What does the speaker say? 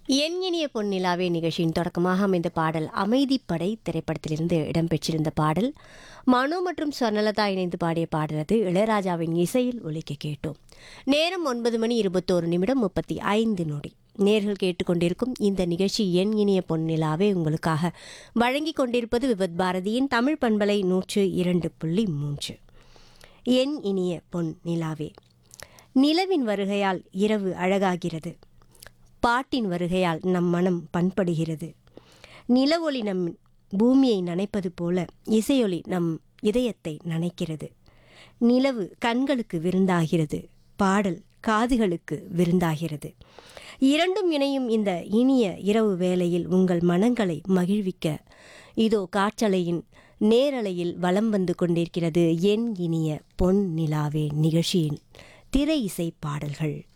என் இனிய பொன்னிலாவே நிகழ்ச்சியின் தொடக்கமாக அமைந்த பாடல் அமைதிப்படை திரைப்படத்திலிருந்து இடம்பெற்றிருந்த பாடல் மனு மற்றும் சொர்ணலதா இணைந்து பாடிய பாடல் அது இளையராஜாவின் இசையில் ஒலிக்க கேட்டோம் நேரம் ஒன்பது மணி இருபத்தோரு நிமிடம் முப்பத்தி ஐந்து நொடி நேர்கள் கேட்டுக்கொண்டிருக்கும் இந்த நிகழ்ச்சி என் இனிய பொன்னிலாவே உங்களுக்காக வழங்கி கொண்டிருப்பது விபத் பாரதியின் தமிழ் பண்பலை நூற்று இரண்டு புள்ளி மூன்று என் இனிய பொன் நிலாவே நிலவின் வருகையால் இரவு அழகாகிறது பாட்டின் வருகையால் நம் மனம் பண்படுகிறது நிலவொளி நம் பூமியை நனைப்பது போல இசையொலி நம் இதயத்தை நனைக்கிறது நிலவு கண்களுக்கு விருந்தாகிறது பாடல் காதுகளுக்கு விருந்தாகிறது இரண்டும் இணையும் இந்த இனிய இரவு வேளையில் உங்கள் மனங்களை மகிழ்விக்க இதோ காற்றலையின் நேரலையில் வலம் வந்து கொண்டிருக்கிறது என் இனிய பொன் நிலாவே நிகழ்ச்சியின் திரை இசை பாடல்கள்